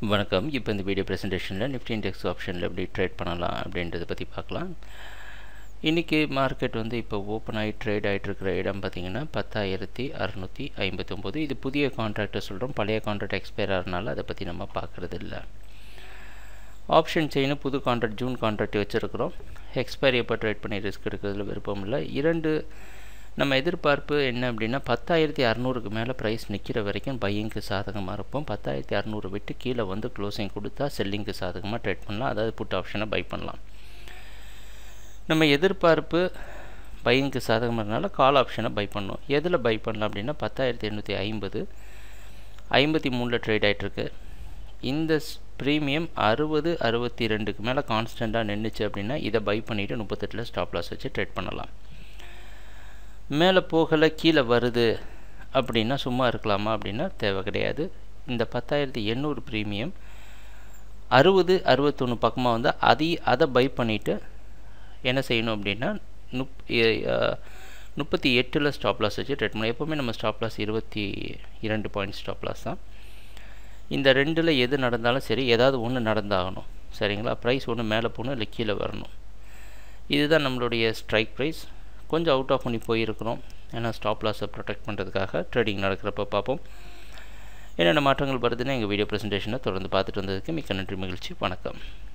வணக்கம் இப்போ இந்த வீடியோ ப்ரெசன்டேஷனில் நிஃப்டி இண்டெக்ஸ் ஆப்ஷனில் எப்படி ட்ரேட் பண்ணலாம் அப்படின்றத பற்றி பார்க்கலாம் இன்றைக்கி மார்க்கெட் வந்து இப்போ ஓப்பன் ஆகி ட்ரேட் ஆகிட்டு இருக்கிற இடம் பார்த்திங்கன்னா பத்தாயிரத்தி அறநூற்றி ஐம்பத்தொம்போது இது புதிய கான்ட்ராக்டை சொல்கிறோம் பழைய கான்ட்ராக்ட் எக்ஸ்பயர் ஆகிறனால அதை பற்றி நம்ம பார்க்குறது இல்லை ஆப்ஷன் செயின் புது கான்ட்ராக்ட் ஜூன் கான்ட்ராக்ட் வச்சுருக்கிறோம் எக்ஸ்பைரி எப்போ ட்ரேட் பண்ணி ரிஸ்க் எடுக்கிறதுல விருப்பம் இல்லை இரண்டு நம்ம எதிர்பார்ப்பு என்ன அப்படின்னா பத்தாயிரத்தி அறநூறுக்கு மேலே ப்ரைஸ் நிற்கிற வரைக்கும் பையிங்க்கு சாதகமாக இருப்போம் பத்தாயிரத்தி அறநூறு விட்டு கீழே வந்து க்ளோசிங் கொடுத்தா செல்லிங்க்கு சாதகமாக ட்ரேட் பண்ணலாம் அதாவது புட் ஆப்ஷனை பை பண்ணலாம் நம்ம எதிர்பார்ப்பு பையிங்க்கு சாதகமாகறதுனால கால் ஆப்ஷனை பை பண்ணோம் எதில் பை பண்ணலாம் அப்படின்னா பத்தாயிரத்தி எண்ணூற்றி ஐம்பது ஐம்பத்தி மூணில் ட்ரேட் ஆகிட்டுருக்கு இந்த ப்ரீமியம் அறுபது அறுபத்தி ரெண்டுக்கு மேலே கான்ஸ்டண்ட்டாக நின்றுச்சு அப்படின்னா இதை பை பண்ணிவிட்டு முப்பத்தெட்டில் ஸ்டாப் லாஸ் வச்சு ட்ரேட் பண்ணலாம் மேலே போகலை கீழே வருது அப்படின்னா சும்மா இருக்கலாமா அப்படின்னா தேவை கிடையாது இந்த பத்தாயிரத்தி எண்ணூறு ப்ரீமியம் அறுபது அறுபத்தொன்று பக்கமாக வந்து அதை அதை பை பண்ணிவிட்டு என்ன செய்யணும் அப்படின்னா முப் முப்பத்தி எட்டில் ஸ்டாப் லாஸ் வச்சு ட்ரேட் பண்ணணும் எப்போவுமே நம்ம ஸ்டாப் லாஸ் இருபத்தி இரண்டு பாயிண்ட் ஸ்டாப் லாஸ் தான் இந்த ரெண்டில் எது நடந்தாலும் சரி ஏதாவது ஒன்று நடந்தாகணும் சரிங்களா ப்ரைஸ் ஒன்று மேலே போகணும் இல்லை கீழே வரணும் இதுதான் நம்மளுடைய ஸ்ட்ரைக் ப்ரைஸ் கொஞ்சம் அவுட் ஆஃப் பண்ணி போயிருக்கிறோம் ஏன்னா ஸ்டாப் லாஸை ப்ரொடெக்ட் பண்ணுறதுக்காக ட்ரேடிங் நடக்கிறப்ப பார்ப்போம் என்னென்ன மாற்றங்கள் வருதுன்னு எங்கள் வீடியோ ப்ரெசன்டேஷனை தொடர்ந்து பார்த்துட்டு வந்ததுக்கு மிக்க நன்றி மகிழ்ச்சி வணக்கம்